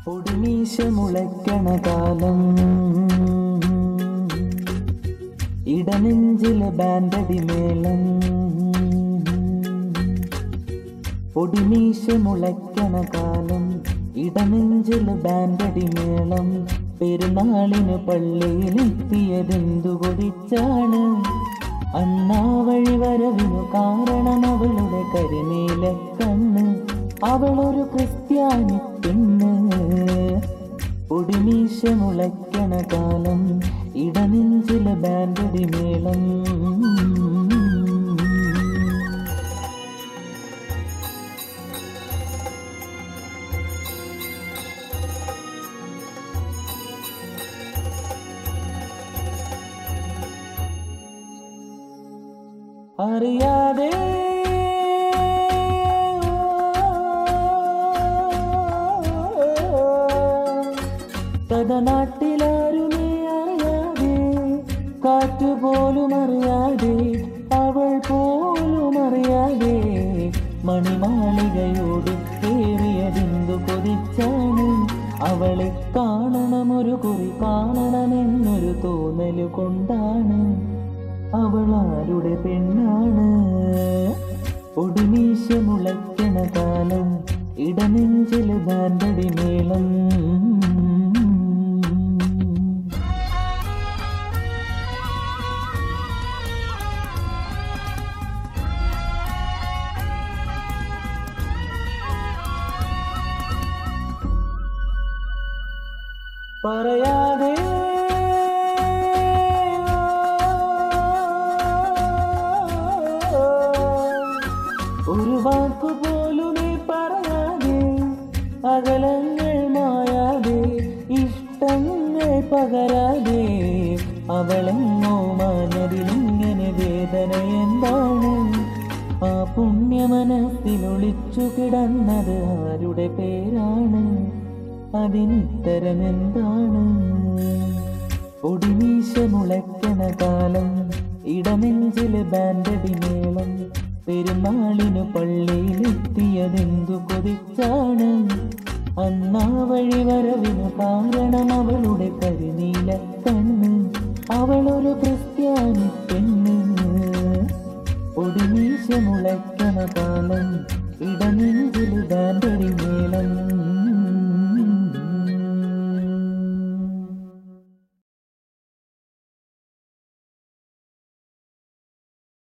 പൊടിമീശ മുളയ്ക്കണ കാലം ഇടനെഞ്ചിലെ ബാൻഡടി മേളം പൊടിമീശ മുളയ്ക്കണ കാലം ഇടനെഞ്ചിലെ ബാൻഡടി മേളം പെരുന്നാളിന് പള്ളിയിലെത്തിയതെന്തു കൊതിച്ചാണ് അന്നാ വഴി വരവിനു കാരണം അവളുടെ കരിനീല കണ്ണ് അവളൊരു ക്രിസ്ത്യാനി പെണ്ണ് പൊടിമീശ മുളയ്ക്കണ കാലം ഇടനെഞ്ചിലെ ബാൻഡടി മേളം അറിയാതെ കഥനാട്ടിലാരുമേ അറിയാതെ കാറ്റുപോലും അറിയാതെ അവൾ പോലും അറിയാതെ മണിമാളികയോട് കേറിയതെന്തു കൊതിച്ചാണ് അവളെ കാണണമൊരു കുറി കാണണമെന്നൊരു തോന്നല് കൊണ്ടാണ് അവൾ ആരുടെ പെണ്ണാണ് ഒടിമീശ മുളയ്ക്കണ കാലം ഇടനെഞ്ചില് ബാൻഡടി മേളം പറയാതെ ഒരു വാക്കു പോലുമേ പറയാതെ അകലങ്ങൾ മായാതെ ഇഷ്ടങ്ങൾ പകരാതെ അവളെങ്ങോ മാനതിലിങ്ങനെ വേദന എന്താണ് ആ പുണ്യ മനസ്സിലൊളിച്ചു കിടന്നത് ആരുടെ പേരാണ് അതിനുത്തരം എന്താണ് ഒടിമീശ മുളയ്ക്കണ കാലം ഇടനെഞ്ചില് ബാൻഡടി മേളം പെരുന്നാളിനു പള്ളിയിലെത്തിയതെന്തു കൊതിച്ചാണ് അന്നാ വഴി വരവിനു കാരണം അവളുടെ കരിനീല കണ്ണ് അവളൊരു ക്രിസ്ത്യാനി പെണ്ണ് ഒടിമീശ മുളയ്ക്കണ കാലം ഇടനെഞ്ചില് ബാൻഡടി മേളം